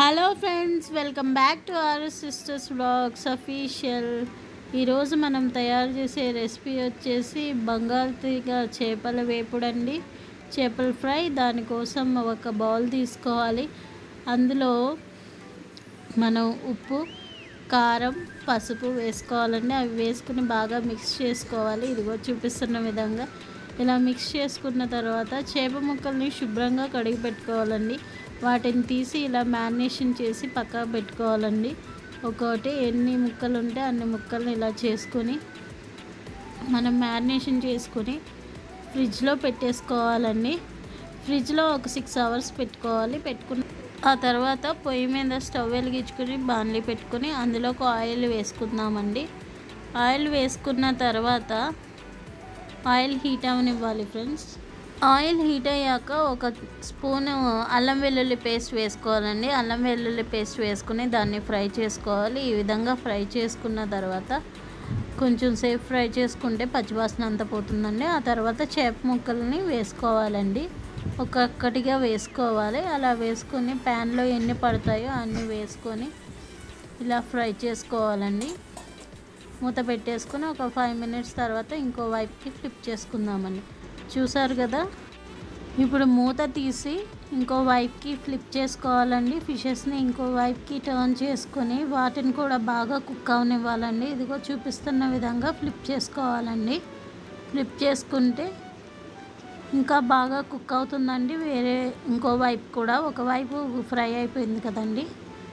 hello friends welcome back to our sisters blogs official ఈరోజు మనం తయారు చేసే రెసిపీ వచ్చేసి బంగాళతీగ చేపల వేపుడు అండి చేపల ఫ్రై దానికోసం ఒక బౌల్ తీసుకోవాలి అందులో మనం ఉప్పు కారం పసుపు వేసుకోవాలండి అవి వేసుకుని బాగా మిక్స్ చేసుకోవాలి ఇదిగో చూపిస్తున్న విధంగా ఇలా మిక్స్ చేసుకున్న తర్వాత చేప ముక్కల్ని శుభ్రంగా కడిగి పెట్టుకోవాలండి వాటిని తీసి ఇలా మ్యారినేషన్ చేసి పక్కకు పెట్టుకోవాలండి ఒక్కొక్కటి ఎన్ని ముక్కలు ఉంటే అన్ని ముక్కల్ని ఇలా చేసుకొని మనం మ్యారినేషన్ చేసుకొని ఫ్రిడ్జ్లో పెట్టేసుకోవాలండి ఫ్రిడ్జ్లో ఒక సిక్స్ అవర్స్ పెట్టుకోవాలి పెట్టుకున్న ఆ తర్వాత పొయ్యి మీద స్టవ్ వెలిగించుకొని బాణలి పెట్టుకొని అందులోకి ఆయిల్ వేసుకుందామండి ఆయిల్ వేసుకున్న తర్వాత ఆయిల్ హీట్ అవనివ్వాలి ఫ్రెండ్స్ ఆయిల్ హీట్ అయ్యాక ఒక స్పూన్ అల్లం వెల్లుల్లి పేస్ట్ వేసుకోవాలండి అల్లం వెల్లుల్లి పేస్ట్ వేసుకుని దాన్ని ఫ్రై చేసుకోవాలి ఈ విధంగా ఫ్రై చేసుకున్న తర్వాత కొంచెం సేపు ఫ్రై చేసుకుంటే పచ్చివాసన అంతా పోతుందండి ఆ తర్వాత చేప ముక్కల్ని వేసుకోవాలండి ఒక్కొక్కటిగా వేసుకోవాలి అలా వేసుకొని ప్యాన్లో ఎన్ని పడతాయో అన్నీ వేసుకొని ఇలా ఫ్రై చేసుకోవాలండి మూత పెట్టేసుకొని ఒక ఫైవ్ మినిట్స్ తర్వాత ఇంకో వైపుకి ఫ్లిప్ చేసుకుందామండి చూసారు కదా ఇప్పుడు మూత తీసి ఇంకో వైపుకి ఫ్లిప్ చేసుకోవాలండి ఫిషెస్ని ఇంకో వైపుకి టర్న్ చేసుకొని వాటిని కూడా బాగా కుక్ అవనివ్వాలండి ఇదిగో చూపిస్తున్న విధంగా ఫ్లిప్ చేసుకోవాలండి ఫ్లిప్ చేసుకుంటే ఇంకా బాగా కుక్ అవుతుందండి వేరే ఇంకో వైపు కూడా ఒకవైపు ఫ్రై అయిపోయింది కదండి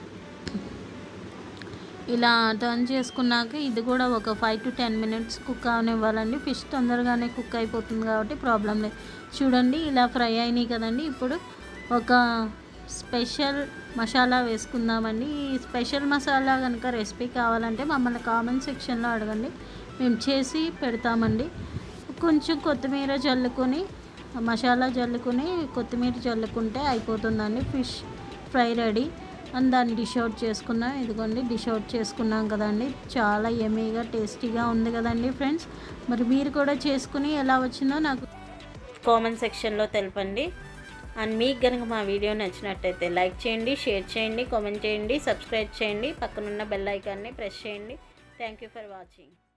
ఇలా టర్న్ చేసుకున్నాక ఇది కూడా ఒక five to ten minutes cook అవనివ్వాలండి ఫిష్ తొందరగానే కుక్ అయిపోతుంది కాబట్టి ప్రాబ్లం లేదు చూడండి ఇలా ఫ్రై అయినాయి కదండి ఇప్పుడు ఒక స్పెషల్ మసాలా వేసుకుందామండి ఈ స్పెషల్ మసాలా కనుక రెసిపీ కావాలంటే మమ్మల్ని కామెంట్ సెక్షన్లో అడగండి మేము చేసి పెడతామండి కొంచెం కొత్తిమీర జల్లుకొని మసాలా జల్లుకొని కొత్తిమీర జల్లుకుంటే అయిపోతుందండి ఫిష్ ఫ్రై రెడీ అండ్ దాన్ని డిష్ అవుట్ చేసుకున్నాం ఇదిగోండి డిష్ అవుట్ చేసుకున్నాం కదండి చాలా ఎమీగా టేస్టీగా ఉంది కదండి ఫ్రెండ్స్ మరి మీరు కూడా చేసుకుని ఎలా వచ్చిందో నాకు కామెంట్ సెక్షన్లో తెలపండి అండ్ మీకు కనుక మా వీడియో నచ్చినట్టయితే లైక్ చేయండి షేర్ చేయండి కామెంట్ చేయండి సబ్స్క్రైబ్ చేయండి పక్కనున్న బెల్ ఐకాన్ని ప్రెస్ చేయండి థ్యాంక్ యూ ఫర్ వాచింగ్